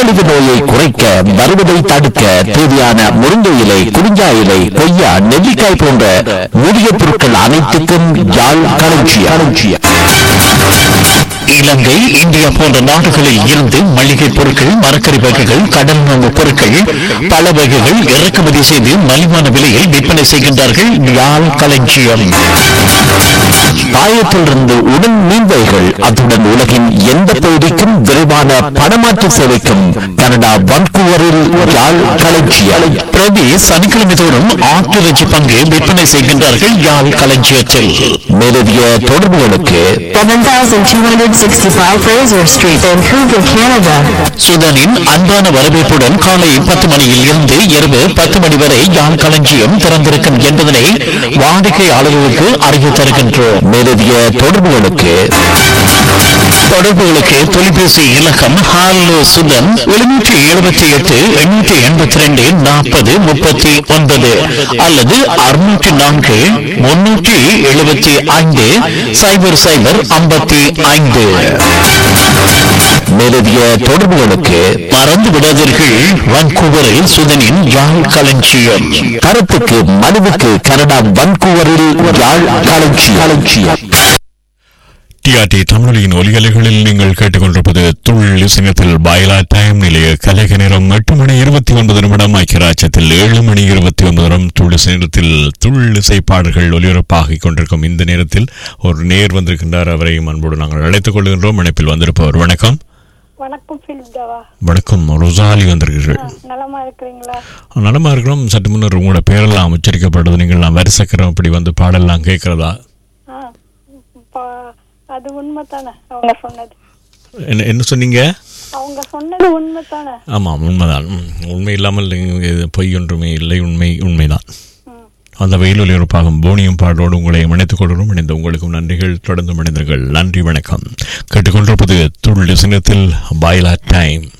நீரிழிவு நோயை குறைக்க வருவதை தடுக்க தேவையான முருங்கை இலை குறிஞ்சா இலை கொய்யா நெல்லிக்காய் போன்ற மூலிகை பொருட்கள் அனைத்துக்கும் யாழ் களஞ்சியம் இலங்கை இந்தியா போன்ற நாடுகளில் இருந்து மளிகை பொருட்கள் மரக்கறி வகைகள் கடல் உணவு பொருட்கள் பல வகைகள் இறக்குமதி செய்து மலிவான விலையில் விற்பனை செய்கின்றார்கள் யாழ் களஞ்சியம் பாயத்திலிருந்து உடன் மீன்வைகள் அத்துடன் உலகின் எந்த பகுதிக்கும் விரைவான பணமாற்று சேவைக்கும் கனடா வன்கூவரில் யாழ் களஞ்சியம் பிரதி சனிக்கிழமை தோறும் ஆட்டிறைச்சி பங்கு விற்பனை செய்கின்றார்கள் யாழ் களஞ்சியத்தில் மேலதிக தொடர்புகளுக்கு 7265 Fraser Street, Vancouver, Canada. சுதனின் அன்பான வரவேற்புடன் காலை பத்து மணியில் இருந்து இரவு பத்து மணி வரை யாழ் களஞ்சியம் திறந்திருக்கும் என்பதனை வாடிக்கையாளர்களுக்கு அறிவு தருகின்றோம் மேலதிக தொடர்புகளுக்கு தொடர்புகளுக்கு தொலைபேசி இலக்கம் ஹாலோ சுதன் எழுநூற்றி எழுபத்தி எட்டு எண்ணூற்றி எண்பத்தி ரெண்டு நாற்பது முப்பத்தி ஒன்பது அல்லது அறுநூற்றி நான்கு முன்னூற்றி எழுபத்தி ஐந்து சைபர் சைபர் ஐம்பத்தி ஐந்து மேலதிக தொடர்புகளுக்கு மறந்து விடாதீர்கள் வான்கூவரில் சுதனின் யாழ் களஞ்சியம் கருத்துக்கு மனுவுக்கு கனடா வான்கூவரில் யாழ் களஞ்சியம் களஞ்சியம் டிஆர்டி தமிழொலியின் ஒலிகலைகளில் நீங்கள் கேட்டுக்கொண்டிருப்பது துள் இசையத்தில் பாய்லா டைம் நிலைய கலைக நேரம் எட்டு மணி இருபத்தி ஒன்பது நிமிடம் ஐக்கியராட்சத்தில் ஏழு மணி இருபத்தி ஒன்பது நிமிடம் துள் நேரத்தில் துள் இசை பாடல்கள் ஒலிபரப்பாகிக் கொண்டிருக்கும் இந்த நேரத்தில் ஒரு நேர் வந்திருக்கின்றார் அவரையும் அன்போடு நாங்கள் அழைத்துக் கொள்கின்றோம் இணைப்பில் வந்திருப்பவர் வணக்கம் வணக்கம் பிலிப்தாவா வணக்கம் ரொசாலி வந்திருக்கிறீர்கள் நலமா இருக்கிறீங்களா நலமா இருக்கிறோம் சற்று முன்னர் உங்களோட பேரெல்லாம் உச்சரிக்கப்படுறது நீங்கள் நான் வரிசக்கரம் இப்படி வந்து பாடலாம் கேட்கிறதா ஆ பா- அது உண்மைதானே அவங்க சொன்னது என்ன என்ன சொன்னீங்க அவங்க சொன்னது உண்மைதானே ஆமாம் உண்மைதான் ம், உண்மை இல்லாமல் இங்கு இது பொய் ஒன்றுமே இல்லை உண்மை உண்மைதான் ம். அந்த வெயில் ஒலிபரப்பாகும் போனியும் பாடலோடு உங்களை இணைத்துக் கொள்கிறோம் இணைந்த உங்களுக்கும் நன்றிகள் தொடர்ந்து இணைந்தீர்கள் நன்றி வணக்கம் கேட்டுக்கொண்டிருப்பது துள் சின்னத்தில் பாய்லா டைம்